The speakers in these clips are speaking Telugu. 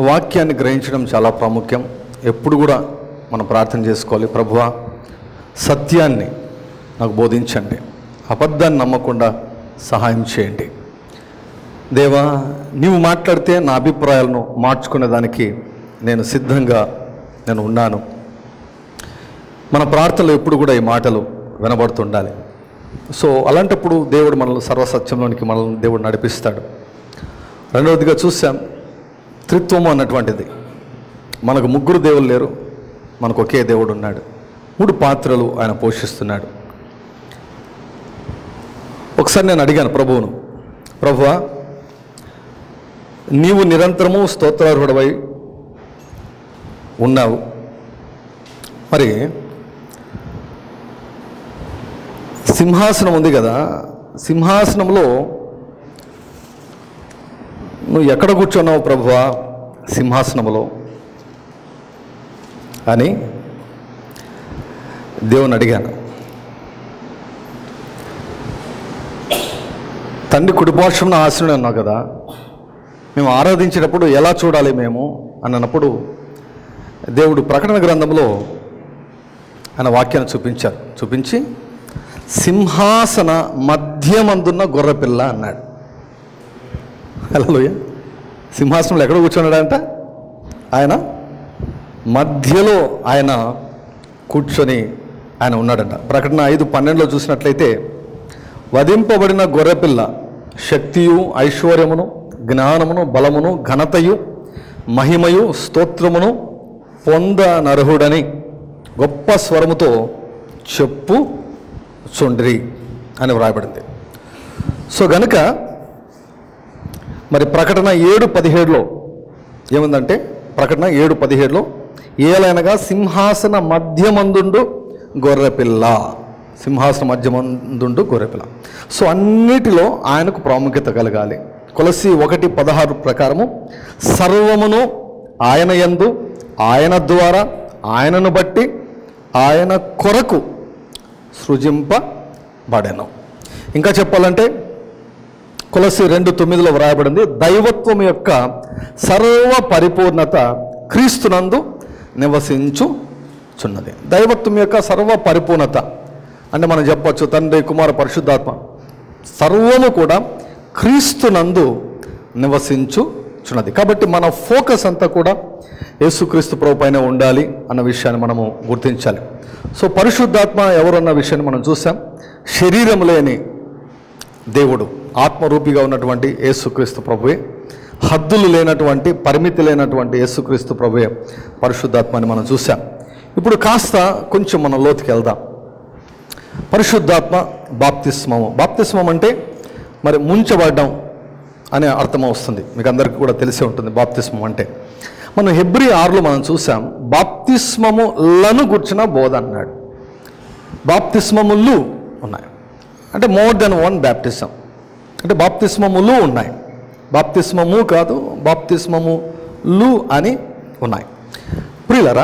వాక్యాన్ని గ్రహించడం చాలా ప్రాముఖ్యం ఎప్పుడు కూడా మనం ప్రార్థన చేసుకోవాలి ప్రభువా సత్యాన్ని నాకు బోధించండి అబద్ధాన్ని నమ్మకుండా సహాయం చేయండి దేవా నీవు మాట్లాడితే నా అభిప్రాయాలను మార్చుకునేదానికి నేను సిద్ధంగా నేను ఉన్నాను మన ప్రార్థనలో ఎప్పుడు కూడా ఈ మాటలు వినబడుతుండాలి సో అలాంటప్పుడు దేవుడు మనల్ని సర్వసత్యంలోనికి మనల్ని దేవుడు నడిపిస్తాడు రెండవదిగా చూసాం త్రిత్వము అన్నటువంటిది మనకు ముగ్గురు దేవుళ్ళు లేరు మనకు ఒకే దేవుడు ఉన్నాడు మూడు పాత్రలు ఆయన పోషిస్తున్నాడు ఒకసారి నేను అడిగాను ప్రభువును ప్రభువా నీవు నిరంతరము స్తోత్రార్హుడవై ఉన్నావు మరి సింహాసనం ఉంది కదా సింహాసనంలో నువ్వు ఎక్కడ కూర్చున్నావు ప్రభువా సింహాసనంలో అని దేవుని అడిగాను తండ్రి కుడిపార్శ్వం ఆశనుడు అన్నావు కదా మేము ఆరాధించేటప్పుడు ఎలా చూడాలి మేము అని అన్నప్పుడు దేవుడు ప్రకటన గ్రంథంలో ఆయన వాక్యాన్ని చూపించారు చూపించి సింహాసన మధ్యమందున్న గొర్రెపిల్ల అన్నాడు హలోయ సింహాసనంలో ఎక్కడ కూర్చున్నాడంట ఆయన మధ్యలో ఆయన కూర్చొని ఆయన ఉన్నాడంట ప్రకటన ఐదు పన్నెండులో చూసినట్లయితే వధింపబడిన గొర్రెపిల్ల శక్తియు ఐశ్వర్యమును జ్ఞానమును బలమును ఘనతయు మహిమయు స్తోత్రమును పొంద నరహుడని గొప్ప స్వరముతో చెప్పు చుండ్రి అని వ్రాయబడింది సో గనుక మరి ప్రకటన ఏడు పదిహేడులో ఏముందంటే ప్రకటన ఏడు పదిహేడులో ఏలైనగా సింహాసన మధ్యమందుండు గొర్రెపిల్ల సింహాసన మధ్యమందుండు గొర్రెపిల్ల సో అన్నిటిలో ఆయనకు ప్రాముఖ్యత కలగాలి కొలసి ఒకటి పదహారు ప్రకారము సర్వమును ఆయన యందు ఆయన ద్వారా ఆయనను బట్టి ఆయన కొరకు సృజింపబడెను ఇంకా చెప్పాలంటే కొలసి రెండు తొమ్మిదిలో వ్రాయబడింది దైవత్వం యొక్క సర్వ పరిపూర్ణత క్రీస్తునందు నివసించుచున్నది దైవత్వం యొక్క సర్వ పరిపూర్ణత అంటే మనం చెప్పొచ్చు తండ్రి కుమార పరిశుద్ధాత్మ సర్వము కూడా క్రీస్తునందు నివసించుచున్నది కాబట్టి మన ఫోకస్ అంతా కూడా యేసుక్రీస్తు ప్రభు పైన ఉండాలి అన్న విషయాన్ని మనము గుర్తించాలి సో పరిశుద్ధాత్మ ఎవరన్న విషయాన్ని మనం చూసాం శరీరం లేని దేవుడు ఆత్మరూపిగా ఉన్నటువంటి యేసుక్రీస్తు ప్రభువే హద్దులు లేనటువంటి పరిమితి లేనటువంటి యేసుక్రీస్తు ప్రభువే పరిశుద్ధాత్మని మనం చూసాం ఇప్పుడు కాస్త కొంచెం మనం లోతుకి వెళ్దాం పరిశుద్ధాత్మ బాప్తిస్మము బాప్తిస్మం అంటే మరి ముంచబడడం అనే అర్థం వస్తుంది మీకు అందరికీ కూడా తెలిసే ఉంటుంది బాప్తిస్మం అంటే మనం హెబ్రి ఆరులో మనం చూసాం బాప్తిస్మములను గుర్చిన బోధ అన్నాడు బాప్తిస్మములు ఉన్నాయి అంటే మోర్ దెన్ వన్ బ్యాప్టిజం అంటే బాప్తిస్మములు ఉన్నాయి బాప్తిస్మము కాదు బాప్తిస్మములు అని ఉన్నాయి ప్రియులరా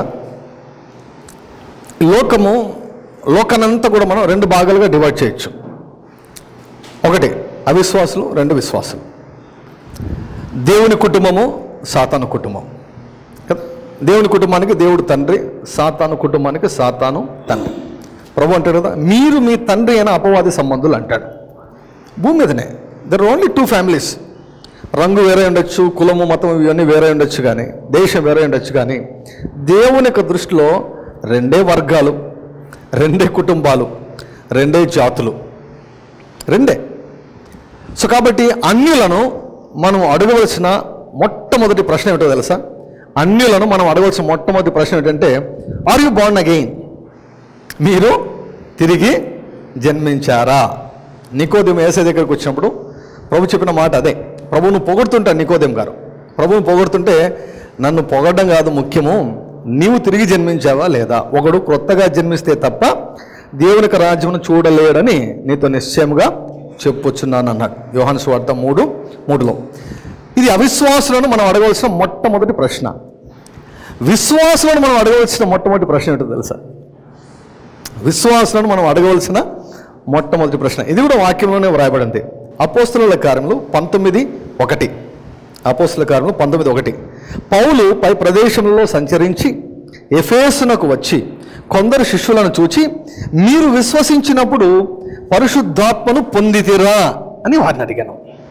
లోకము లోకానంతా కూడా మనం రెండు భాగాలుగా డివైడ్ చేయొచ్చు ఒకటి అవిశ్వాసులు రెండు విశ్వాసులు దేవుని కుటుంబము సాతాను కుటుంబం కదా దేవుని కుటుంబానికి దేవుడు తండ్రి సాతాను కుటుంబానికి సాతాను తండ్రి ప్రభు అంటాడు కదా మీరు మీ తండ్రి అయిన అపవాది సంబంధులు అంటాడు భూమి మీదనే దర్ ఓన్లీ టూ ఫ్యామిలీస్ రంగు వేరే ఉండొచ్చు కులము మతం ఇవన్నీ వేరే ఉండొచ్చు కానీ దేశం వేరే ఉండొచ్చు కానీ దేవుని యొక్క దృష్టిలో రెండే వర్గాలు రెండే కుటుంబాలు రెండే జాతులు రెండే సో కాబట్టి అన్యులను మనం అడగవలసిన మొట్టమొదటి ప్రశ్న ఏమిటో తెలుసా అన్యులను మనం అడగవలసిన మొట్టమొదటి ప్రశ్న ఏంటంటే ఆర్ యు బార్న్ అగెయిన్ మీరు తిరిగి జన్మించారా నికోదేం ఏసే దగ్గరికి వచ్చినప్పుడు ప్రభు చెప్పిన మాట అదే ప్రభువును పొగడుతుంటాడు నికోదేం గారు ప్రభువును పొగడుతుంటే నన్ను పొగడడం కాదు ముఖ్యము నీవు తిరిగి జన్మించావా లేదా ఒకడు క్రొత్తగా జన్మిస్తే తప్ప దేవునికి రాజ్యమును చూడలేడని నీతో నిశ్చయముగా చెప్పుచున్నాను అన్నాడు యోహాను స్వార్థ మూడు మూడులో ఇది అవిశ్వాసులను మనం అడగవలసిన మొట్టమొదటి ప్రశ్న విశ్వాసులను మనం అడగవలసిన మొట్టమొదటి ప్రశ్న ఏంటో తెలుసా విశ్వాసులను మనం అడగవలసిన మొట్టమొదటి ప్రశ్న ఇది కూడా వాక్యంలోనే వ్రాయబడింది అపోస్తుల కార్యములు పంతొమ్మిది ఒకటి అపోస్తుల కార్యములు పంతొమ్మిది ఒకటి పౌలు పై ప్రదేశంలో సంచరించి ఎఫేసునకు వచ్చి కొందరు శిష్యులను చూచి మీరు విశ్వసించినప్పుడు పరిశుద్ధాత్మను పొందితిరా అని వారిని అడిగాను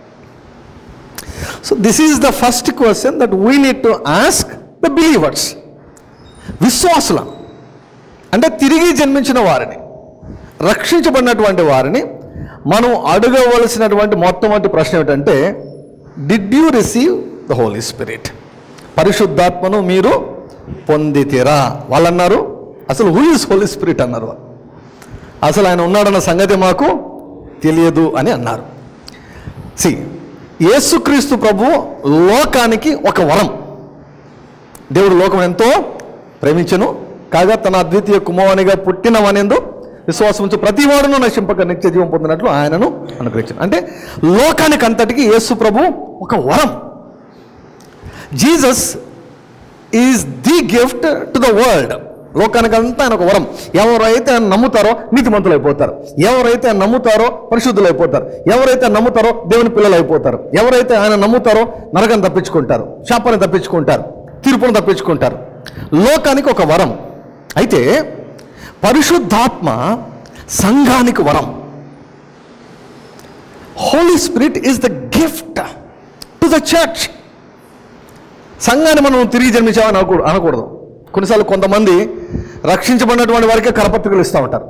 so this is the first question that we need to ask the believers విశ్వాసుల అంటే తిరిగి జన్మించిన వారిని రక్షించబడినటువంటి వారిని మనం అడగవలసినటువంటి మొట్టమొదటి ప్రశ్న ఏమిటంటే did you receive the Holi Spirit పరిశుద్ధాత్మను మీరు పొందితిరా వాళ్ళు అన్నారు అసలు హూ ఇస్ హోలీ స్పిరిట్ అన్నారు వాళ్ళు. అసలు ఆయన ఉన్నాడన్న సంగతి మాకు తెలియదు అని అన్నారు సి యేసుక్రీస్తు ప్రభు లోకానికి ఒక వరం దేవుడు లోకం ఎంతో ప్రేమించను కాగా తన అద్వితీయ కుమారునిగా పుట్టినవనేందు విశ్వాసం ఉంచు ప్రతి వాడును నశింపక నిత్య జీవం పొందినట్లు ఆయనను అనుగ్రహించను అంటే లోకానికి అంతటికి యేసు ప్రభు ఒక వరం Jesus is the gift to the world లోకానికి అంతా ఆయన ఒక వరం ఎవరైతే ఆయన నమ్ముతారో నీతిమంతులు అయిపోతారు ఎవరైతే ఆయన నమ్ముతారో పరిశుద్ధులు అయిపోతారు ఎవరైతే ఆయన నమ్ముతారో దేవుని పిల్లలు అయిపోతారు ఎవరైతే ఆయన నమ్ముతారో నరకం తప్పించుకుంటారు శాపాన్ని తప్పించుకుంటారు తీర్పును తప్పించుకుంటారు లోకానికి ఒక వరం అయితే పరిశుద్ధాత్మ సంఘానికి వరం Holy Spirit is the gift to the church సంఘాన్ని మనం తిరిగి జన్మించామని అనకూడదు అనకూడదు కొన్నిసార్లు కొంతమంది రక్షించబడినటువంటి వారికే కరపత్రికలు ఇస్తూ ఉంటారు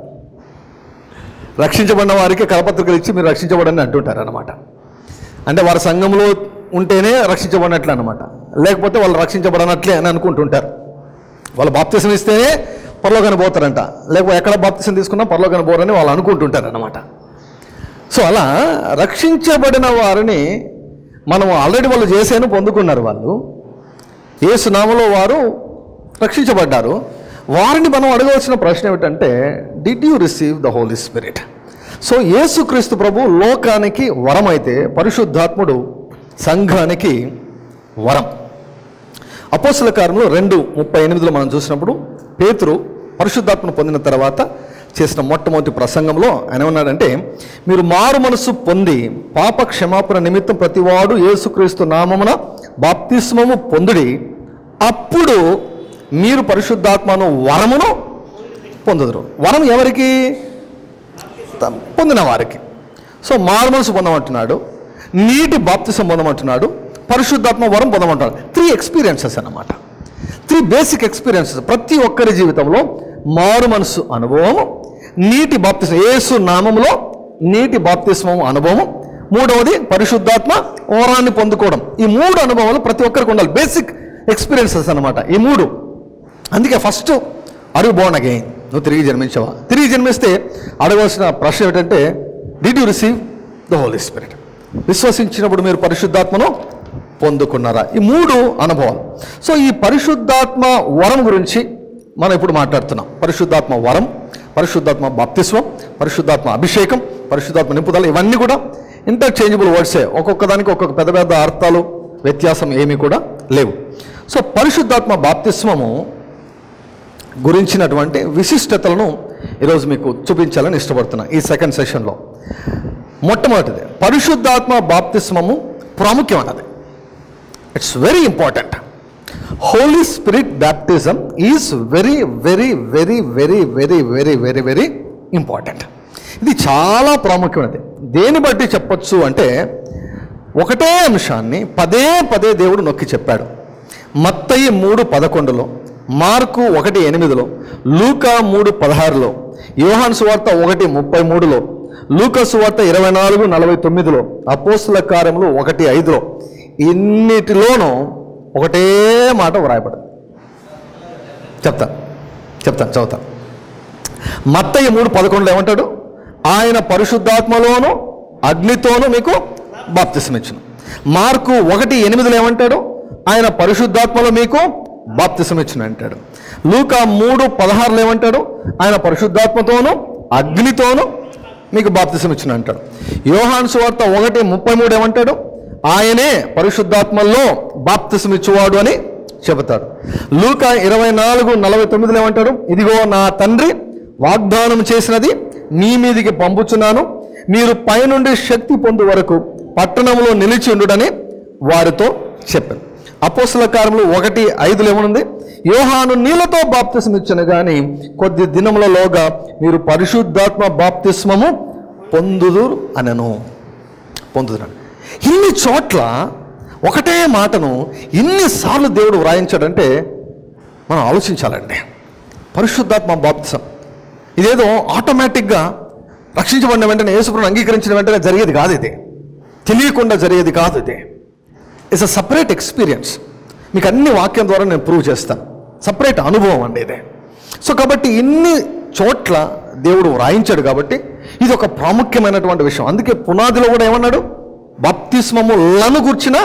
రక్షించబడిన వారికి కరపత్రికలు ఇచ్చి మీరు రక్షించబడని అంటుంటారు అనమాట అంటే వారి సంఘంలో ఉంటేనే రక్షించబడినట్లు అనమాట లేకపోతే వాళ్ళు రక్షించబడనట్లే అని అనుకుంటుంటారు వాళ్ళు బాప్తిసం ఇస్తేనే పరలోకాన్ని పోతారంట లేకపోతే ఎక్కడ బాప్తిసం తీసుకున్నా పరలోకాన్ని పోరని వాళ్ళు అనుకుంటుంటారు అనమాట సో అలా రక్షించబడిన వారిని మనం ఆల్రెడీ వాళ్ళు చేసేను పొందుకున్నారు వాళ్ళు యేసు నామలో వారు రక్షించబడ్డారు వారిని మనం అడగవలసిన ప్రశ్న ఏమిటంటే did you receive the Holi Spirit so యేసుక్రీస్తు ప్రభు లోకానికి వరం అయితే పరిశుద్ధాత్ముడు సంఘానికి వరం అపోస్తుల కార్యంలో రెండు ముప్పై ఎనిమిదిలో మనం చూసినప్పుడు పేతురు పరిశుద్ధాత్మను పొందిన తర్వాత చేసిన మొట్టమొదటి ప్రసంగంలో ఆయన ఏమన్నాడంటే మీరు మారు మనసు పొంది పాప క్షమాపణ నిమిత్తం ప్రతివాడు యేసుక్రీస్తు నామమున బాప్తిస్మము పొందుడి అప్పుడు మీరు పరిశుద్ధాత్మను వరమును పొందుదురు వరం ఎవరికి త- పొందిన వారికి సో మారు మనసు పొందమంటున్నాడు నీటి బాప్తిసం పొందమంటున్నాడు పరిశుద్ధాత్మ వరం పొందమంటున్నాడు త్రీ ఎక్స్పీరియన్సెస్ అన్నమాట త్రీ బేసిక్ ఎక్స్పీరియన్సెస్ ప్రతి ఒక్కరి జీవితంలో మారు మనసు అనుభవము నీటి బాప్తిసం యేసు నామములో నీటి బాప్తిస్మం అనుభవం మూడవది పరిశుద్ధాత్మ వరాన్ని పొందుకోవడం ఈ మూడు అనుభవాలు ప్రతి ఒక్కరికి ఉండాలి బేసిక్ ఎక్స్పీరియన్సెస్ అన్నమాట ఈ మూడు అందుకే ఫస్ట్ అడుగు బోర్న్ అగైన్ నువ్వు తిరిగి జన్మించావా తిరిగి జన్మిస్తే అడగవలసిన ప్రశ్న ఏమిటంటే did you receive the Holi spirit విశ్వసించినప్పుడు మీరు పరిశుద్ధాత్మను పొందుకున్నారా ఈ మూడు అనుభవాలు సో ఈ పరిశుద్ధాత్మ వరం గురించి మనం ఇప్పుడు మాట్లాడుతున్నాం పరిశుద్ధాత్మ వరం పరిశుద్ధాత్మ బాప్తిస్వం పరిశుద్ధాత్మ అభిషేకం పరిశుద్ధాత్మ నింపుదల ఇవన్నీ కూడా ఇంటర్చేంజబుల్ వర్డ్సే ఒక్కొక్క దానికి ఒక్కొక్క పెద్ద పెద్ద అర్థాలు వ్యత్యాసం ఏమీ కూడా లేవు సో పరిశుద్ధాత్మ బాప్తిస్మము గురించినటువంటి విశిష్టతలను ఈరోజు మీకు చూపించాలని ఇష్టపడుతున్నా ఈ సెకండ్ సెషన్లో మొట్టమొదటిది పరిశుద్ధాత్మ బాప్తిస్మము ప్రాముఖ్యమైనది it's very important holy spirit baptism is very very very very very very very very important ఇది చాలా ప్రాముఖ్యమైనది దేని బట్టి చెప్పొచ్చు అంటే ఒకటే అంశాన్ని పదే పదే దేవుడు నొక్కి చెప్పాడు మత్తయి మూడు పదకొండులో మార్కు ఒకటి ఎనిమిదిలో లూకా మూడు పదహారులో యోహాన్ సువార్త ఒకటి ముప్పై మూడులో లూకా సువార్త ఇరవై నాలుగు నలభై తొమ్మిదిలో అపోస్తుల కార్యములు ఒకటి ఐదులో ఇన్నిటిలోనూ ఒకటే మాట వ్రాయబడింది చెప్తాను చెప్తాను చదువుతాను మత్తయ్య మూడు పదకొండులో ఏమంటాడు ఆయన పరిశుద్ధాత్మలోను అగ్నితోనూ మీకు బాప్తిసమిచ్చును మార్కు ఒకటి ఎనిమిదిలో ఏమంటాడు ఆయన పరిశుద్ధాత్మలో మీకు బాప్తిసమిచ్చును అంటాడు లూకా మూడు పదహారులో ఏమంటాడు ఆయన పరిశుద్ధాత్మతోను అగ్నితోను మీకు బాప్తిసమిచ్చును అంటాడు యోహాను సువార్త ఒకటి ముప్పై మూడు ఏమంటాడు ఆయనే పరిశుద్ధాత్మల్లో బాప్తిసమిచ్చువాడు అని చెబుతాడు లూకా ఇరవై నాలుగు నలభై తొమ్మిదిలో ఏమంటాడు ఇదిగో నా తండ్రి వాగ్దానం చేసినది మీ మీదికి పంపుచున్నాను మీరు పైనుండి శక్తి పొందు వరకు పట్టణంలో నిలిచి ఉండుడని వారితో చెప్పాను అపోస్తుల కార్యములు ఒకటి ఐదులో ఏమనుంది యోహాను నీళ్ళతో బాప్తిస్మ ఇచ్చాను కానీ కొద్ది దినములలోగా మీరు పరిశుద్ధాత్మ బాప్తిస్మము పొందుదురు అనను పొందుతున్నాడు ఇన్ని చోట్ల ఒకటే మాటను ఇన్నిసార్లు దేవుడు వ్రాయించాడంటే మనం ఆలోచించాలండి పరిశుద్ధాత్మ బాప్తిసం ఇదేదో ఆటోమేటిక్గా రక్షించబడిన వెంటనే యేసుప్రభుని అంగీకరించిన వెంటనే జరిగేది కాదు ఇది తెలియకుండా జరిగేది కాదు ఇది ఇట్స్ అ సపరేట్ ఎక్స్పీరియన్స్ మీకు అన్ని వాక్యం ద్వారా నేను ప్రూవ్ చేస్తాను సపరేట్ అనుభవం అండి ఇదే సో కాబట్టి ఇన్ని చోట్ల దేవుడు వ్రాయించాడు కాబట్టి ఇది ఒక ప్రాముఖ్యమైనటువంటి విషయం అందుకే పునాదిలో కూడా ఏమన్నాడు బాప్తిస్మములను గుర్చిన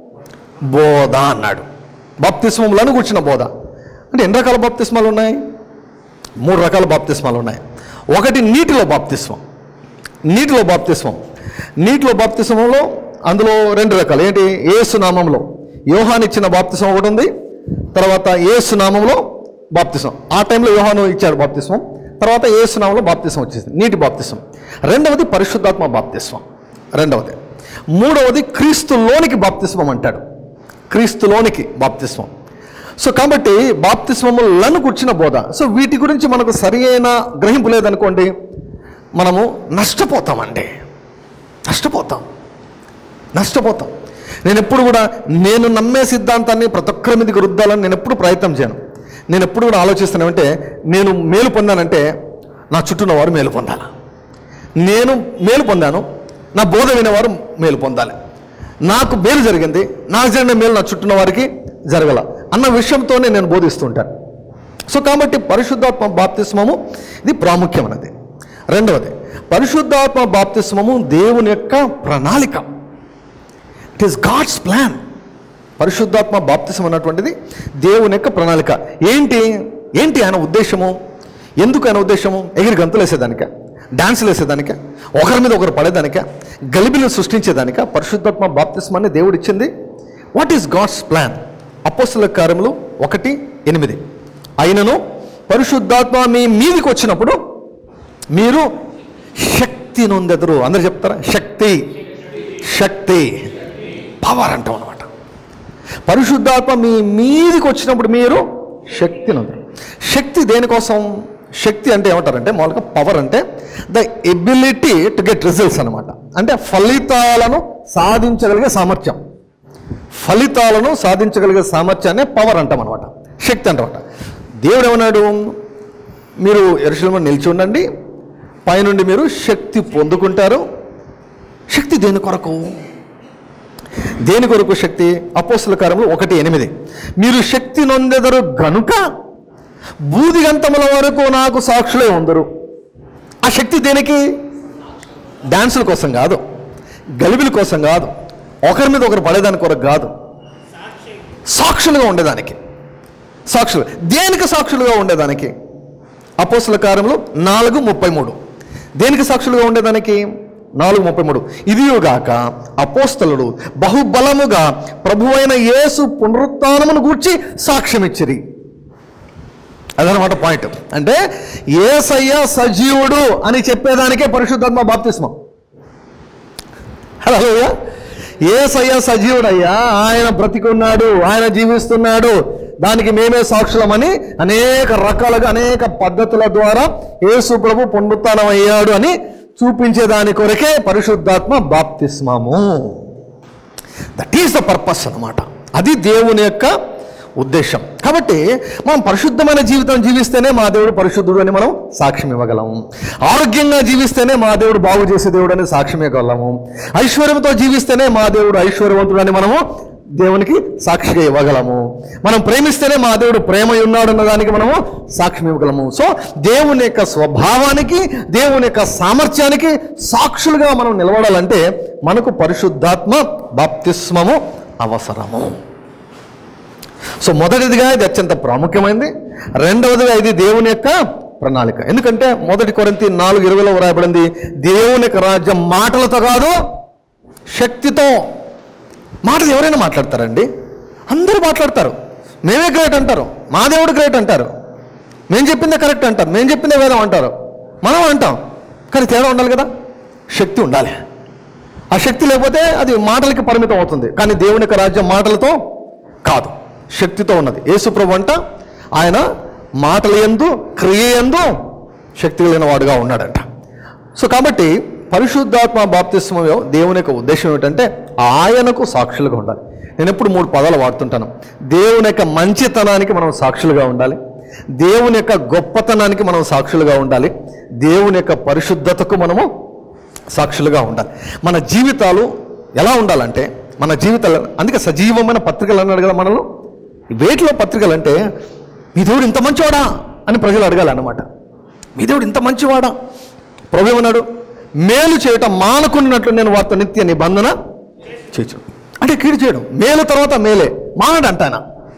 బోధ అన్నాడు బాప్తిస్మములను గుర్చిన బోధ అంటే ఎన్ని రకాల బాప్తిస్మాలు ఉన్నాయి మూడు రకాల బాప్తిస్మాలు ఉన్నాయి ఒకటి నీటిలో బాప్తిస్మం నీటిలో బాప్తిస్మం నీటిలో బాప్తిస్మంలో అందులో రెండు రకాలు ఏంటి ఏసు నామంలో యోహాన్ ఇచ్చిన బాప్తిస్మం ఒకటి ఉంది తర్వాత ఏసు నామంలో బాప్తిస్మం ఆ టైంలో యోహాను ఇచ్చాడు బాప్తిస్మం తర్వాత ఏసు నామంలో బాప్తిస్మం వచ్చేసింది నీటి బాప్తిస్మం రెండవది పరిశుద్ధాత్మ బాప్తిస్మం రెండవది మూడవది క్రీస్తులోనికి బాప్తిస్మం అంటాడు క్రీస్తులోనికి బాప్తిస్మం సో కాబట్టి బాప్తిస్మములను కూర్చిన బోధ సో వీటి గురించి మనకు సరి అయిన గ్రహింపు లేదనుకోండి మనము నష్టపోతామండి నష్టపోతాం నష్టపోతాం నేను ఎప్పుడు కూడా నేను నమ్మే సిద్ధాంతాన్ని ప్రతి ఒక్కరి మీదకి రుద్దాలని నేను ఎప్పుడు ప్రయత్నం చేయను నేను ఎప్పుడు కూడా ఆలోచిస్తానంటే నేను మేలు పొందానంటే నా చుట్టూ ఉన్న వారు మేలు పొందాలి నేను మేలు పొందాను నా బోధ వినేవారు మేలు పొందాలి నాకు మేలు జరిగింది నాకు జరిగిన మేలు నా చుట్టూ ఉన్న వారికి జరగల అన్న విషయంతోనే నేను బోధిస్తుంటాను సో కాబట్టి పరిశుద్ధాత్మ బాప్తిస్మము ఇది ప్రాముఖ్యమైనది రెండవది పరిశుద్ధాత్మ బాప్తిస్మము దేవుని యొక్క ప్రణాళిక ఇట్ ఈస్ గాడ్స్ ప్లాన్ పరిశుద్ధాత్మ బాప్తిసం అన్నటువంటిది దేవుని యొక్క ప్రణాళిక ఏంటి ఏంటి ఆయన ఉద్దేశము ఎందుకు ఆయన ఉద్దేశము ఎగిరి గంతులు వేసేదానిక డాన్సులు వేసేదానిక ఒకరి మీద ఒకరు పడేదానిక గలిబిలు సృష్టించేదానిక పరిశుద్ధాత్మ బాప్తిస్మాన్ని దేవుడు ఇచ్చింది వాట్ ఈస్ గాడ్స్ ప్లాన్ అపోస్తుల కార్యములు ఒకటి ఎనిమిది అయినను పరిశుద్ధాత్మ మీ మీదికి వచ్చినప్పుడు మీరు శక్తి నొందెదరు అందరు చెప్తారా శక్తి శక్తి పవర్ అంటాం అనమాట పరిశుద్ధాత్మ మీ మీదికి వచ్చినప్పుడు మీరు శక్తి నొందరు శక్తి దేనికోసం శక్తి అంటే ఏమంటారంటే మామూలుగా పవర్ అంటే the ability to get results అనమాట అంటే ఫలితాలను సాధించగలిగే సామర్థ్యం ఫలితాలను సాధించగలిగే సామర్థ్యాన్ని పవర్ అంటాం అనమాట శక్తి అంటామట దేవుడు ఏమన్నాడు మీరు ఎరుశలంలో నిలిచి ఉండండి పైనుండి మీరు శక్తి పొందుకుంటారు శక్తి దేని కొరకు దేని కొరకు శక్తి అపోస్తుల కార్యంలో ఒకటి ఎనిమిది మీరు శక్తి నొందెదరు గనుక బూదిగంతముల వరకు నాకు సాక్షులే ఉందరు ఆ శక్తి దేనికి డాన్సుల కోసం కాదు గలిబిల కోసం కాదు ఒకరి మీద ఒకరు పడేదాని కొరకు కాదు సాక్షులుగా ఉండేదానికి సాక్షులు దేనికి సాక్షులుగా ఉండేదానికి అపోస్తుల కార్యంలో నాలుగు ముప్పై మూడు దేనికి సాక్షులుగా ఉండేదానికి నాలుగు ముప్పై మూడు ఇదియుగాక అపోస్తలుడు బహుబలముగా ప్రభువైన యేసు పునరుత్నమును గూర్చి సాక్ష్యం ఇచ్చిరి అదనమాట పాయింట్ అంటే ఏసయ్య సజీవుడు అని చెప్పేదానికే పరిశుద్ధాత్మ బాప్తిస్మం హలో ఏసయ్య సజీవుడయ్యా ఆయన బ్రతికున్నాడు ఆయన జీవిస్తున్నాడు దానికి మేమే సాక్షులమని అనేక రకాలుగా అనేక పద్ధతుల ద్వారా యేసు ప్రభు పునరుత్నం అయ్యాడు అని చూపించే దాని కొరకే పరిశుద్ధాత్మ బాప్తిస్మము దట్ ఈస్ ద పర్పస్ అన్నమాట అది దేవుని యొక్క ఉద్దేశం కాబట్టి మనం పరిశుద్ధమైన జీవితం జీవిస్తేనే మా దేవుడు పరిశుద్ధుడు అని మనం సాక్ష్యం ఇవ్వగలము ఆరోగ్యంగా జీవిస్తేనే మా దేవుడు బాగు చేసే దేవుడు అని సాక్ష్యం ఇవ్వగలము ఐశ్వర్యంతో జీవిస్తేనే మా దేవుడు ఐశ్వర్యవంతుడు అని మనము దేవునికి సాక్షిగా ఇవ్వగలము మనం ప్రేమిస్తేనే మా దేవుడు ప్రేమ ఉన్నాడు అన్న దానికి మనము సాక్ష్యం ఇవ్వగలము సో దేవుని యొక్క స్వభావానికి దేవుని యొక్క సామర్థ్యానికి సాక్షులుగా మనం నిలబడాలంటే మనకు పరిశుద్ధాత్మ బాప్తిస్మము అవసరము సో మొదటిదిగా ఇది అత్యంత ప్రాముఖ్యమైనది రెండవదిగా ఇది దేవుని యొక్క ప్రణాళిక ఎందుకంటే మొదటి కొరింతి నాలుగు ఇరవైలో వ్రాయబడింది దేవుని యొక్క రాజ్యం మాటలతో కాదు శక్తితో మాటలు ఎవరైనా మాట్లాడతారండి అందరూ మాట్లాడతారు మేమే గ్రేట్ అంటారు మా దేవుడు గ్రేట్ అంటారు మేము చెప్పిందే కరెక్ట్ అంటారు మేము చెప్పిందే వేదం అంటారు మనం అంటాం కానీ తేడా ఉండాలి కదా శక్తి ఉండాలి ఆ శక్తి లేకపోతే అది మాటలకి పరిమితం అవుతుంది కానీ దేవుని యొక్క రాజ్యం మాటలతో కాదు శక్తితో ఉన్నది యేసుప్రభు అంట ఆయన మాటల ఎందు క్రియ ఎందు శక్తి కలిగిన వాడుగా ఉన్నాడంట సో కాబట్టి పరిశుద్ధాత్మ బాప్తిస్మయం దేవుని యొక్క ఉద్దేశం ఏమిటంటే ఆయనకు సాక్షులుగా ఉండాలి నేను ఎప్పుడు మూడు పదాలు వాడుతుంటాను దేవుని యొక్క మంచితనానికి మనం సాక్షులుగా ఉండాలి దేవుని యొక్క గొప్పతనానికి మనం సాక్షులుగా ఉండాలి దేవుని యొక్క పరిశుద్ధతకు మనము సాక్షులుగా ఉండాలి మన జీవితాలు ఎలా ఉండాలంటే మన జీవితాలు అందుకే సజీవమైన పత్రికలు అన్నాడు కదా మనలో వేటిలో పత్రికలు అంటే మీ దేవుడు ఇంత మంచివాడా అని ప్రజలు అడగాలి అన్నమాట మీ దేవుడు ఇంత మంచివాడా ప్రభు ఏమన్నాడు మేలు చేయటం మానుకున్నట్లు నేను వారితో నిత్య నిబంధన చేయచ్చు అంటే కీడు చేయడం మేలు తర్వాత మేలే మానడు అంటాయన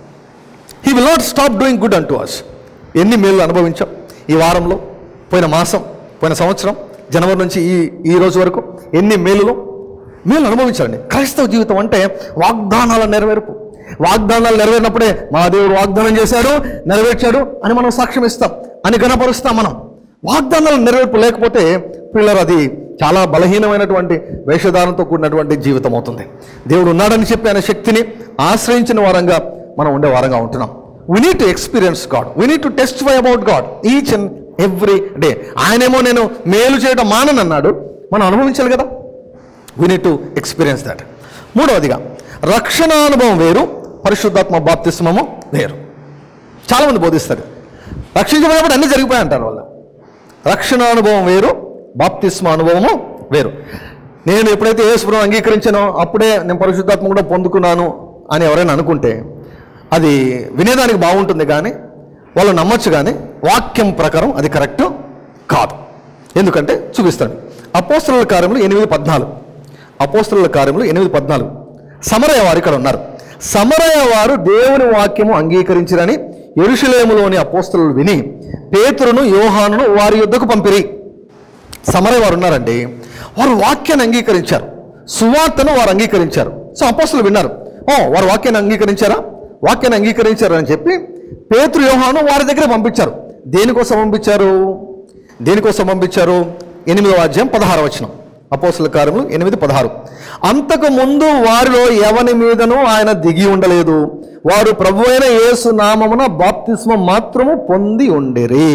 he will not stop doing good అంటూ అస్ ఎన్ని మేలు అనుభవించాం ఈ వారంలో పోయిన మాసం పోయిన సంవత్సరం జనవరి నుంచి ఈ ఈ రోజు వరకు ఎన్ని మేలులు మేలు అనుభవించండి క్రైస్తవ జీవితం అంటే వాగ్దానాల నెరవేర్పు వాగ్దానాలు నెరవేరినప్పుడే మా దేవుడు వాగ్దానం చేశాడు నెరవేర్చాడు అని మనం సాక్ష్యం ఇస్తాం అని గణపరుస్తాం మనం వాగ్దానాల నెరవేర్పు లేకపోతే పిల్లలు అది చాలా బలహీనమైనటువంటి వేషధారంతో కూడినటువంటి జీవితం అవుతుంది దేవుడు ఉన్నాడని చెప్పి ఆయన శక్తిని ఆశ్రయించిన వారంగా మనం ఉండే వారంగా ఉంటున్నాం we need to experience God we need to test why about God each and every day ఆయనేమో నేను మేలు చేయడం మాననన్నాడు మనం అనుభవించాలి కదా we need to experience that మూడవదిగా రక్షణ అనుభవం వేరు పరిశుద్ధాత్మ బాప్తిస్మము వేరు చాలామంది బోధిస్తారు రక్షించబడినప్పుడు అన్నీ జరిగిపోయాయి అంటారు వాళ్ళు రక్షణ అనుభవం వేరు బాప్తిస్మ అనుభవము వేరు నేను ఎప్పుడైతే యేసుప్రభు అంగీకరించానో అప్పుడే నేను పరిశుద్ధాత్మ కూడా పొందుకున్నాను అని ఎవరైనా అనుకుంటే అది వినేదానికి బాగుంటుంది కానీ వాళ్ళు నమ్మొచ్చు కానీ వాక్యం ప్రకారం అది కరెక్ట్ కాదు ఎందుకంటే చూపిస్తాను అపోస్తల కార్యములు ఎనిమిది పద్నాలుగు అపోస్తల కార్యములు ఎనిమిది పద్నాలుగు సమరయ్య వారు ఇక్కడ ఉన్నారు సమరయ్య వారు దేవుని వాక్యము అంగీకరించిరని ఎరుషులేములోని అపోస్తలు విని పేతురును యోహానును వారి యుద్ధకు పంపిరి సమరయ్య వారు ఉన్నారండి వారు వాక్యాన్ని అంగీకరించారు సువార్తను వారు అంగీకరించారు సో అపోస్తలు విన్నారు ఓ వారు వాక్యాన్ని అంగీకరించారా వాక్యాన్ని అంగీకరించారు అని చెప్పి పేతురు యోహాను వారి దగ్గర పంపించారు దేనికోసం పంపించారు దేనికోసం పంపించారు ఎనిమిదవ అధ్యాయం పదహారు వచనం అపోస్తుల కార్యములు ఎనిమిది పదహారు అంతకు ముందు వారిలో ఎవని మీదనూ ఆయన దిగి ఉండలేదు వారు ప్రభు అయిన యేసు నామమున బాప్తిస్మం మాత్రము పొంది ఉండేరి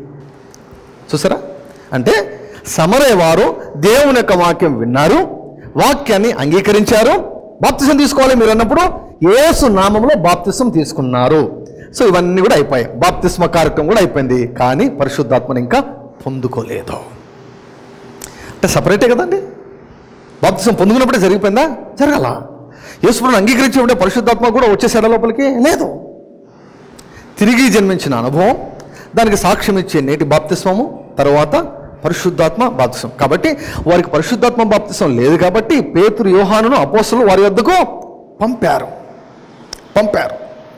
చూసారా అంటే సమరే వారు దేవుని యొక్క వాక్యం విన్నారు వాక్యాన్ని అంగీకరించారు బాప్తిసం తీసుకోవాలి మీరు అన్నప్పుడు యేసు నామంలో బాప్తిసం తీసుకున్నారు సో ఇవన్నీ కూడా అయిపోయాయి బాప్తిస్మ కార్యక్రమం కూడా అయిపోయింది కానీ పరిశుద్ధాత్మను ఇంకా పొందుకోలేదు అంటే సపరేటే కదండి బాప్తిసం పొందుకున్నప్పుడే జరిగిపోయిందా జరగాల యేసుప్రభుని అంగీకరించినప్పుడే పరిశుద్ధాత్మ కూడా వచ్చేసాడ లోపలికి లేదు తిరిగి జన్మించిన అనుభవం దానికి సాక్ష్యం ఇచ్చే నేటి బాప్తిస్మము తర్వాత పరిశుద్ధాత్మ బాప్తిసం కాబట్టి వారికి పరిశుద్ధాత్మ బాప్తిసం లేదు కాబట్టి పేతురు యోహానును అపోస్తులు వారి వద్దకు పంపారు పంపారు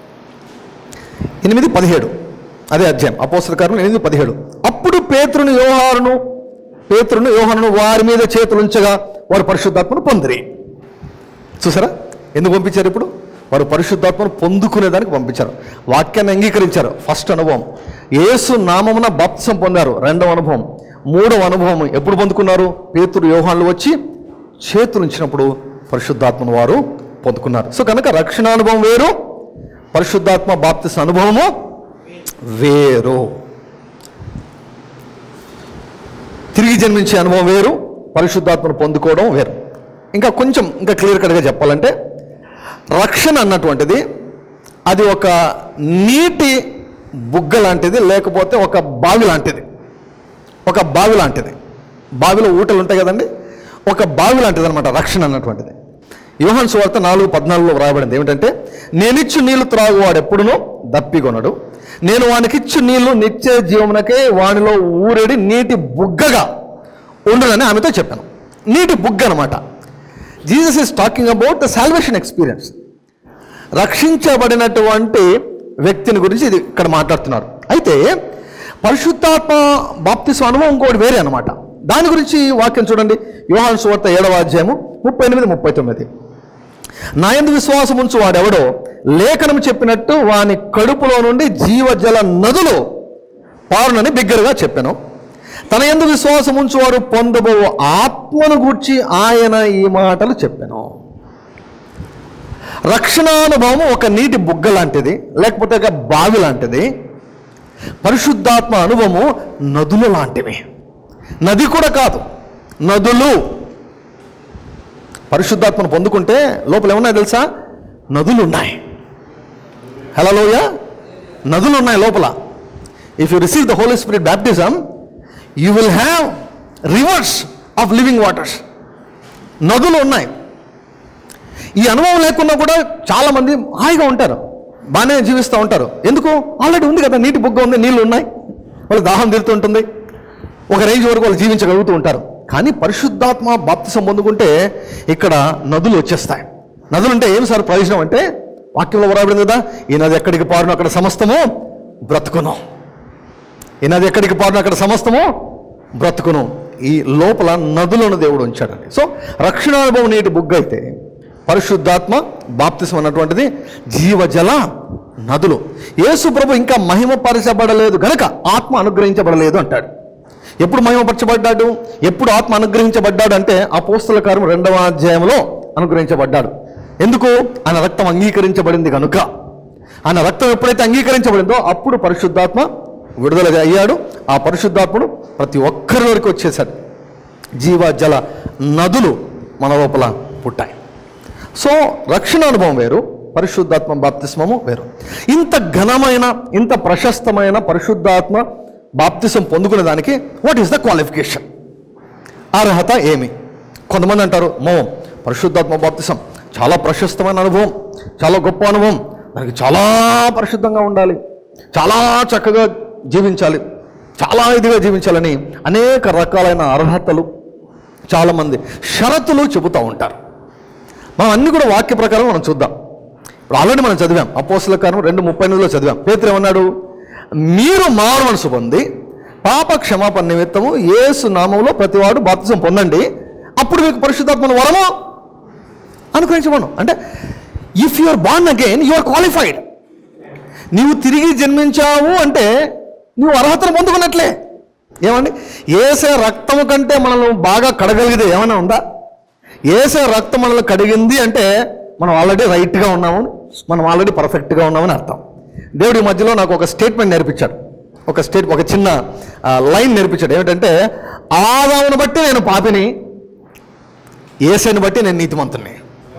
ఎనిమిది పదిహేడు అదే అధ్యాయం అపోస్తుల కార్యం ఎనిమిది పదిహేడు అప్పుడు పేతురుని యోహానును పేతురును యోహానును వారి మీద చేతులుంచగా వారు పరిశుద్ధాత్మను పొందిరి చూసారా ఎందుకు పంపించారు ఇప్పుడు వారు పరిశుద్ధాత్మను పొందుకునేదానికి పంపించారు వాక్యాన్ని అంగీకరించారు ఫస్ట్ అనుభవం యేసు నామమున బాప్తిసం పొందారు రెండవ అనుభవం మూడవ అనుభవం ఎప్పుడు పొందుకున్నారు పేతురు యోహాన్లు వచ్చి చేతులుంచినప్పుడు పరిశుద్ధాత్మను వారు పొందుకున్నారు సో కనుక రక్షణ అనుభవం వేరు పరిశుద్ధాత్మ బాప్తిస అనుభవము వేరు తిరిగి జన్మించే అనుభవం వేరు పరిశుద్ధాత్మను పొందుకోవడం వేరు ఇంకా కొంచెం ఇంకా క్లియర్ కట్గా చెప్పాలంటే రక్షణ అన్నటువంటిది అది ఒక నీటి బుగ్గ లాంటిది లేకపోతే ఒక బావి లాంటిది ఒక బావి లాంటిది బావిలో ఊటలు ఉంటాయి కదండి ఒక బావి లాంటిది అనమాట రక్షణ అన్నటువంటిది యోహన్ సువార్త నాలుగు పద్నాలుగులో వ్రాయబడింది ఏమిటంటే నేనిచ్చు నీళ్లు త్రాగువాడు ఎప్పుడునో దప్పికొనడు నేను వానికిచ్చు నీళ్లు నిత్య జీవమునకే వానిలో ఊరేడి నీటి బుగ్గగా ఉండదని ఆమెతో చెప్పాను నీటి బుగ్గ అనమాట Jesus is talking about the salvation experience రక్షించబడినటువంటి వ్యక్తిని గురించి ఇది ఇక్కడ మాట్లాడుతున్నారు అయితే పరిశుద్ధాత్మ బాప్తిస్మ అనుభవం ఇంకోటి వేరే అనమాట దాని గురించి వాక్యం చూడండి యోహాను సువార్త ఏడవ అధ్యాయము ముప్పై ఎనిమిది ముప్పై తొమ్మిది నా యందు విశ్వాసం ఉంచు వాడెవడో లేఖనం చెప్పినట్టు వాని కడుపులో నుండి జీవజల నదులు పారునని బిగ్గరగా చెప్పాను తన ఎందు విశ్వాసం ఉంచువారు పొందబో ఆత్మను గూర్చి ఆయన ఈ మాటలు చెప్పాను రక్షణానుభవం ఒక నీటి బుగ్గ లాంటిది లేకపోతే ఒక బావి లాంటిది పరిశుద్ధాత్మ అనుభవము నదులు లాంటివి నది కూడా కాదు నదులు పరిశుద్ధాత్మను పొందుకుంటే లోపల ఏమన్నాయి తెలుసా నదులు ఉన్నాయి హలోయ నదులు ఉన్నాయి లోపల if you receive the Holi spirit baptism you will have rivers of living waters నదులు ఉన్నాయి ఈ అనుభవం లేకున్నా కూడా చాలామంది హాయిగా ఉంటారు బాగానే జీవిస్తూ ఉంటారు ఎందుకు ఆల్రెడీ ఉంది కదా నీటి బుగ్గ ఉంది నీళ్ళు ఉన్నాయి వాళ్ళు దాహం తీరుతుంటుంది ఒక రేంజ్ వరకు వాళ్ళు జీవించగలుగుతూ ఉంటారు కానీ పరిశుద్ధాత్మ బాప్తిసం పొందుకుంటే ఇక్కడ నదులు వచ్చేస్తాయి నదులు అంటే ఏం సార్ ప్రయోజనం అంటే వాక్యంలో వ్రాయబడింది కదా ఈ నది ఎక్కడికి పారును అక్కడ సమస్తము బ్రతుకును ఈ నది ఎక్కడికి పారును అక్కడ సమస్తము బ్రతుకును ఈ లోపల నదులను దేవుడు ఉంచాడండి సో రక్షణానుభవం నీటి బుగ్గ అయితే పరిశుద్ధాత్మ బాప్తిసం అన్నటువంటిది జీవజల నదులు యేసు ప్రభు ఇంకా మహిమపరచబడలేదు గనక ఆత్మ అనుగ్రహించబడలేదు అంటాడు ఎప్పుడు మహిమపరచబడ్డాడు ఎప్పుడు ఆత్మ అనుగ్రహించబడ్డాడు అంటే అపోస్తల కారం రెండవ అధ్యాయంలో అనుగ్రహించబడ్డాడు ఎందుకు ఆయన రక్తం అంగీకరించబడింది కనుక ఆయన రక్తం ఎప్పుడైతే అంగీకరించబడిందో అప్పుడు పరిశుద్ధాత్మ విడుదల అయ్యాడు ఆ పరిశుద్ధాత్ముడు ప్రతి ఒక్కరిలోకి వచ్చేసాడు జీవ జల నదులు మన లోపల పుట్టాయి సో రక్షణ అనుభవం వేరు పరిశుద్ధాత్మ బాప్తిస్మము వేరు ఇంత ఘనమైన ఇంత ప్రశస్తమైన పరిశుద్ధాత్మ బాప్తిసం పొందుకునే దానికి వాట్ ఈస్ ద క్వాలిఫికేషన్ అర్హత ఏమి కొంతమంది అంటారు మో పరిశుద్ధాత్మ బాప్తిసం చాలా ప్రశస్తమైన అనుభవం చాలా గొప్ప అనుభవం దానికి చాలా పరిశుద్ధంగా ఉండాలి చాలా చక్కగా జీవించాలి చాలా ఇదిగా జీవించాలని అనేక రకాలైన అర్హతలు చాలామంది షరతులు చెబుతూ ఉంటారు మనం అన్ని కూడా వాక్య ప్రకారం మనం చూద్దాం ఇప్పుడు ఆల్రెడీ మనం చదివాం అపోసల కారం రెండు ముప్పై ఎనిమిదిలో చదివాం పేతురు ఏమన్నాడు మీరు మారు మనసు పొంది పాప క్షమాపణ నిమిత్తము యేసు నామంలో ప్రతివాడు బాప్తిజం పొందండి అప్పుడు మీకు పరిశుద్ధాత్మను వరము అనుగ్రహించబడు అంటే if you are born again you are qualified నీవు తిరిగి జన్మించావు అంటే నువ్వు అర్హతను పొందుకున్నట్లే ఏమండి ఏసే రక్తము కంటే మనల్ని బాగా కడగలిగితే ఏమైనా ఉందా ఏసే రక్తం మనల్ని కడిగింది అంటే మనం ఆల్రెడీ రైట్గా ఉన్నామని మనం ఆల్రెడీ పర్ఫెక్ట్గా ఉన్నామని అర్థం దేవుడి మధ్యలో నాకు ఒక స్టేట్మెంట్ నేర్పించాడు ఒక స్టేట్ ఒక చిన్న ఆ, లైన్ నేర్పించాడు ఏమిటంటే ఆదామును బట్టి నేను పాపిని ఏసైని బట్టి నేను నీతిమంతుని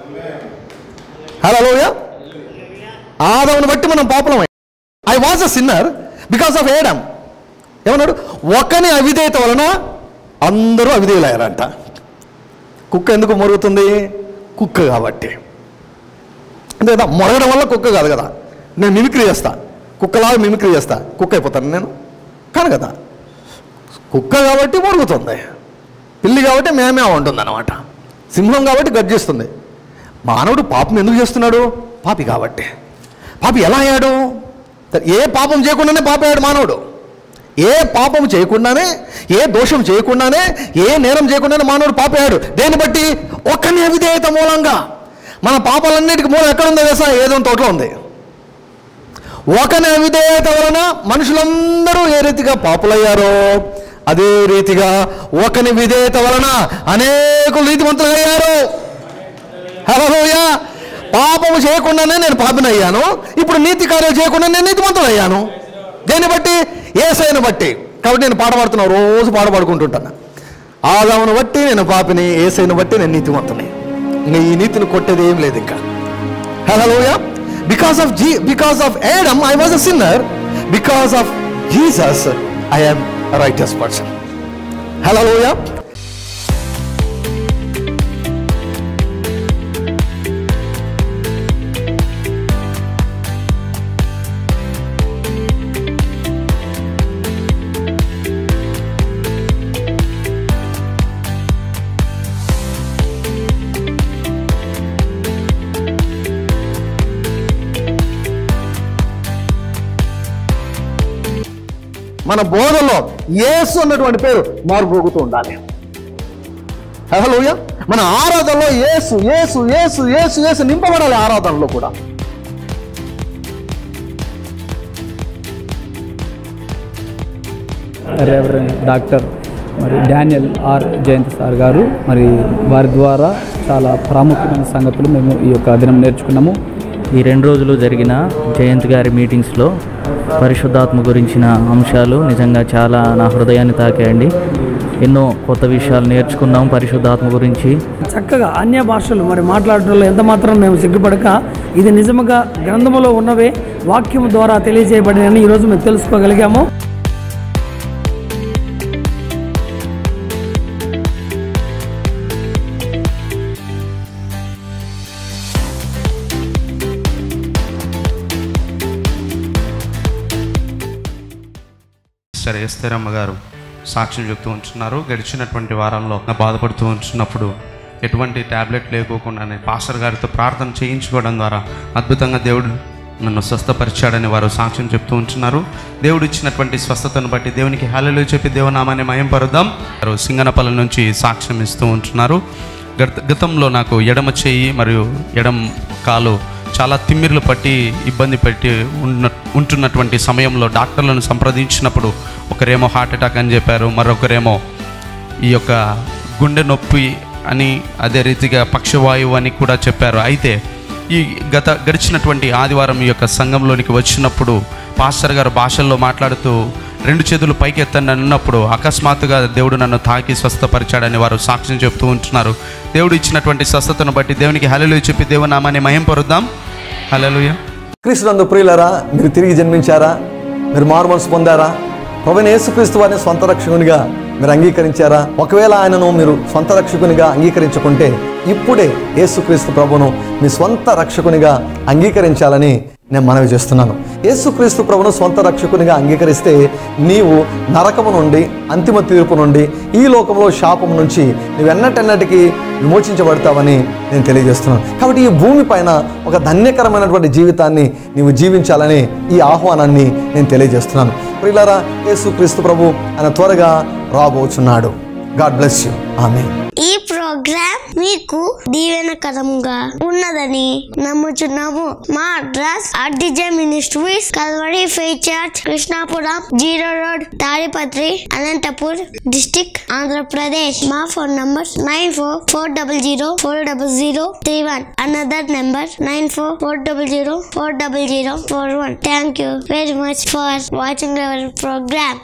హలో ఆదామును బట్టి మనం పాపులమై I was a sinner because of Adam ఏమన్నాడు ఒకని అవిధేయత వలన అందరూ అవిధేయులయ్యారంట కుక్క ఎందుకు మొరుగుతుంది కుక్క కాబట్టి అంతే కదా మొరగడం వల్ల కుక్క కాదు కదా నేను మిమిక్రీ చేస్తా కుక్కలాగా మిమిక్రీ చేస్తా కుక్క అయిపోతాను నేను కాను కదా కుక్క కాబట్టి మొరుగుతుంది పిల్లి కాబట్టి మేమే ఉంటుంది అనమాట సింహం కాబట్టి గర్జిస్తుంది మానవుడు పాపం ఎందుకు చేస్తున్నాడు పాపి కాబట్టి పాపి ఎలా అయ్యాడు ఏ పాపం చేయకుండానే పాపయ్యాడు మానవుడు ఏ పాపం చేయకుండానే ఏ దోషం చేయకుండానే ఏ నేరం చేయకుండానే మానవుడు పాపయ్యాడు దేన్ని బట్టి ఒక్కని అవిధేయత మూలంగా మన పాపాలన్నిటికీ మూలం ఎక్కడ ఉందో తెలుసా ఏదో తోటలో ఉంది ఒకని అవిధేయత వలన మనుషులందరూ ఏ రీతిగా పాపులయ్యారో అదే రీతిగా ఒకని విధేయత వలన అనేకులు నీతిమంతులు అయ్యారు హలోయ పాపము చేయకుండానే నేను పాపినయ్యాను ఇప్పుడు నీతి కార్యాలు చేయకుండా నేను నీతిమంతుడు అయ్యాను దేన్ని బట్టి ఏసైను బట్టి కాబట్టి నేను పాట పాడుతున్నాను రోజు పాట పాడుకుంటుంటాను ఆదామును బట్టి నేను పాపిని ఏసైను బట్టి నేను నీతిమంతుని ఇంకా ఈ నీతిని కొట్టేది ఏం లేదు ఇంకా హలోయ బికాస్ ఆఫ్ జీ because of Adam I was a sinner because of Jesus I am righteous person హలోయ మన బోధలో యేసు అన్నటువంటి పేరు మారుపోగుతూ ఉండాలి హలోయ మన ఆరాధనలో యేసు యేసు యేసు యేసు యేసు నింపబడాలి ఆరాధనలో కూడా రెవరెండ్ డాక్టర్ మరి Daniel R Jayant sir garu మరి వారి ద్వారా చాలా ప్రాముఖ్యమైన సంగతులు మేము ఈ యొక్క దినం నేర్చుకున్నాము ఈ రెండు రోజులు జరిగిన జయంత్ గారి మీటింగ్స్లో పరిశుద్ధాత్మ గురించిన అంశాలు నిజంగా చాలా నా హృదయాన్ని తాకాయండి ఎన్నో కొత్త విషయాలు నేర్చుకున్నాం పరిశుద్ధాత్మ గురించి చక్కగా అన్య భాషలు మరి మాట్లాడటంలో ఎంత మాత్రం మేము సిగ్గుపడక ఇది నిజముగా గ్రంథములో ఉన్నవే వాక్యం ద్వారా తెలియజేయబడినని ఈరోజు మేము తెలుసుకోగలిగాము సరే ఎస్తేరమ్మ గారు సాక్ష్యం చెప్తూ ఉంటున్నారు గడిచినటువంటి వారాల్లో నా బాధపడుతూ ఉంటున్నప్పుడు ఎటువంటి ట్యాబ్లెట్ లేకోకుండానే పాస్టర్ గారితో ప్రార్థన చేయించుకోవడం ద్వారా అద్భుతంగా దేవుడు నన్ను స్వస్థపరిచాడని వారు సాక్ష్యం చెప్తూ ఉంటున్నారు దేవుడు ఇచ్చినటువంటి స్వస్థతను బట్టి దేవునికి హాలలు చెప్పి దేవునామాన్ని మయం పరుద్దాం వారు సింగనపల్లి నుంచి సాక్ష్యం ఇస్తూ ఉంటున్నారు గత గతంలో నాకు ఎడమ చేయి మరియు ఎడమ కాలు చాలా తిమ్మిర్లు పట్టి ఇబ్బంది పెట్టి ఉన్న ఉంటున్నటువంటి సమయంలో డాక్టర్లను సంప్రదించినప్పుడు ఒకరేమో హార్ట్ అటాక్ అని చెప్పారు మరొకరేమో ఈ యొక్క గుండె నొప్పి అని అదే రీతిగా పక్షవాయువు అని కూడా చెప్పారు అయితే ఈ గత గడిచినటువంటి ఆదివారం ఈ యొక్క సంఘంలోనికి వచ్చినప్పుడు పాస్టర్ గారు భాషల్లో మాట్లాడుతూ రెండు చేతులు పైకి ఎత్తండి అని అన్నప్పుడు అకస్మాత్తుగా దేవుడు నన్ను తాకి స్వస్థపరిచాడని వారు సాక్ష్యం చెప్తూ ఉంటున్నారు దేవుడు ఇచ్చినటువంటి స్వస్థతను బట్టి దేవునికి హలలు చెప్పి దేవునామాన్ని మహిం పరుద్దాం హలలుయ క్రీస్తునందు ప్రియులరా మీరు తిరిగి జన్మించారా మీరు మారు మనసు పొందారా ప్రభుని యేసుక్రీస్తు వారిని సొంత రక్షకునిగా మీరు అంగీకరించారా ఒకవేళ ఆయనను మీరు సొంత రక్షకునిగా అంగీకరించుకుంటే ఇప్పుడే యేసుక్రీస్తు ప్రభును మీ స్వంత రక్షకునిగా అంగీకరించాలని నేను మనవి చేస్తున్నాను యేసుక్రీస్తు ప్రభును స్వంత రక్షకునిగా అంగీకరిస్తే నీవు నరకము నుండి అంతిమ తీర్పు నుండి ఈ లోకంలో శాపం నుంచి నువ్వెన్నటెన్నటికీ విమోచించబడతావని నేను తెలియజేస్తున్నాను కాబట్టి ఈ భూమి పైన ఒక ధన్యకరమైనటువంటి జీవితాన్ని నీవు జీవించాలని ఈ ఆహ్వానాన్ని నేను తెలియజేస్తున్నాను ప్రియులారా యేసుక్రీస్తు ప్రభు ఆయన త్వరగా రాబోచున్నాడు గాడ్ బ్లెస్ యూ ఆమె ఈ ప్రోగ్రామ్ మీకు దీవెనకరంగా ఉన్నదని నమ్ముచున్నాము మా అడ్రస్ ఆర్డిజే మినిస్ట్రీస్ కల్వరి ఫే church Krishnapuram zero road Tadipatri Anantapur district Andhra Pradesh మా phone number nine four four double zero four double zero three one another number nine four four double zero four double zero four one thank you very much for watching our programme